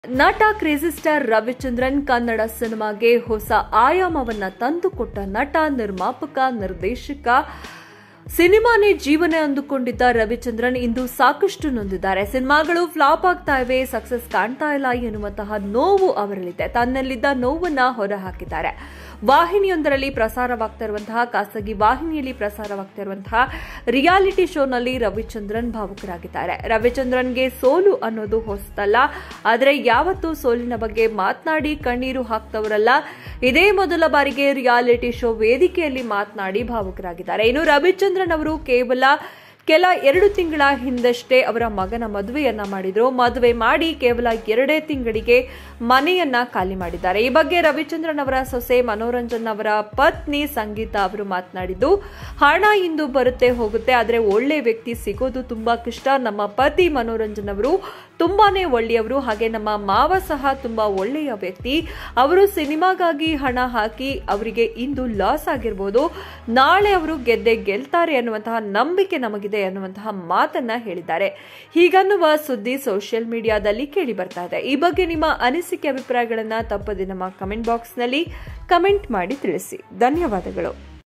ನಟ crazy star Ravichandran Kannada ಸಿನಿಮಾಗೆ ಹೊಸ ಆಯಾಮವನ್ನ ತಂದುಕೊಟ್ಟ ನಟ ನಿರ್ಮಾಪಕ ನಿರ್ದೇಶಕ ಸಿನಿಮಾನೇ ಜೀವನ ಅಂದುಕೊಂಡಿದ್ದ ರವಿಚಂದ್ರನ್ ಇಂದು ಸಾಕಷ್ಟು ನೊಂದಿದ್ದಾರೆ ಸಿನಿಮಾಗಳು ಫ್ಲಾಪ್ ಆಗ್ತಾ ಇವೆ ಸಕ್ಸಸ್ ಕಾಣ್ತಾ ಇಲ್ಲ ಎನ್ನುವಂತಹ ನೋವು ಅವರಲ್ಲಿದೆ ತನ್ನಲ್ಲಿದ್ದ ನೋವನ್ನ ಹೊರಹಾಕಿದ್ದಾರೆ ವಾಹಿನಿಯೊಂದರಲ್ಲಿ ಪ್ರಸಾರವಾಗ್ತಾ ಇರುವಂತಹ ಖಾಸಗಿ ವಾಹಿನಿಯಲ್ಲಿ ಪ್ರಸಾರವಾಗ್ತಾ ಇರುವಂತಹ ರಿಯಾಲಿಟಿ ಶೋನಲ್ಲಿ ರವಿಚಂದ್ರನ್ ಭಾವುಕರಾಗಿದ್ದಾರೆ ರವಿಚಂದ್ರನ್ಗೆ ಸೋಲು ಅನ್ನೋದು ಹೊಸತಲ್ಲ ಆದರೆ ಯಾವತ್ತೂ ಸೋಲಿನ ಬಗ್ಗೆ ಮಾತನಾಡಿ ಕಣ್ಣೀರು ಹಾಕ್ತವರಲ್ಲ ಇದೇ ಮೊದಲ ಬಾರಿಗೆ ರಿಯಾಲಿಟಿ ಶೋ ವೇದಿಕೆಯಲ್ಲಿ ಮಾತನಾಡಿ ಭಾವುಕರಾಗಿದ್ದಾರೆ ಇನ್ನು ರವಿಚಂದ್ರನ್ ಅವರು ಕೇವಲ ಕೆಲ ಎರಡು ತಿಂಗಳ ಹಿಂದಷ್ಟೇ ಅವರ ಮಗನ ಮದುವೆಯನ್ನ ಮಾಡಿದ್ರು ಮದುವೆ ಮಾಡಿ ಕೇವಲ ಎರಡೇ ತಿಂಗಳಿಗೆ ಮನೆಯನ್ನ ಖಾಲಿ ಮಾಡಿದ್ದಾರೆ ಈ ಬಗ್ಗೆ ರವಿಚಂದ್ರನ್ ಅವರ ಸೊಸೆ ಮನೋರಂಜನ್ ಅವರ ಪತ್ನಿ ಸಂಗೀತ ಅವರು ಮಾತನಾಡಿದ್ದು ಹಣ ಇಂದು ಬರುತ್ತೆ ಹೋಗುತ್ತೆ ಆದರೆ ಒಳ್ಳೆ ವ್ಯಕ್ತಿ ಸಿಗೋದು ತುಂಬಾ ಕಷ್ಟ ನಮ್ಮ ಪತಿ ಮನೋರಂಜನ್ ಅವರು ತುಂಬಾನೇ ಒಳ್ಳೆಯವರು ಹಾಗೆ ನಮ್ಮ ಮಾವ ಸಹ ತುಂಬಾ ಒಳ್ಳೆಯ ವ್ಯಕ್ತಿ ಅವರು ಸಿನಿಮಾಗಾಗಿ ಹಣ ಹಾಕಿ ಅವರಿಗೆ ಇಂದು ಲಾಸ್ ಆಗಿರ್ಬೋದು ನಾಳೆ ಅವರು ಗೆದ್ದೆ ಗೆಲ್ತಾರೆ ಅನ್ನುವಂತಹ ನಂಬಿಕೆ ನಮಗಿದೆ ಅನ್ನುವಂತಹ ಮಾತನ್ನ ಹೇಳಿದ್ದಾರೆ ಹೀಗನ್ನುವ ಸುದ್ದಿ ಸೋಷಿಯಲ್ ಮೀಡಿಯಾದಲ್ಲಿ ಕೇಳಿ ಬರ್ತಾ ಇದೆ ಈ ಬಗ್ಗೆ ನಿಮ್ಮ ಅನಿಸಿಕೆ ಅಭಿಪ್ರಾಯಗಳನ್ನ ತಪ್ಪದೆ ನಮ್ಮ ಕಮೆಂಟ್ ಬಾಕ್ಸ್ನಲ್ಲಿ ಕಮೆಂಟ್ ಮಾಡಿ ತಿಳಿಸಿ ಧನ್ಯವಾದಗಳು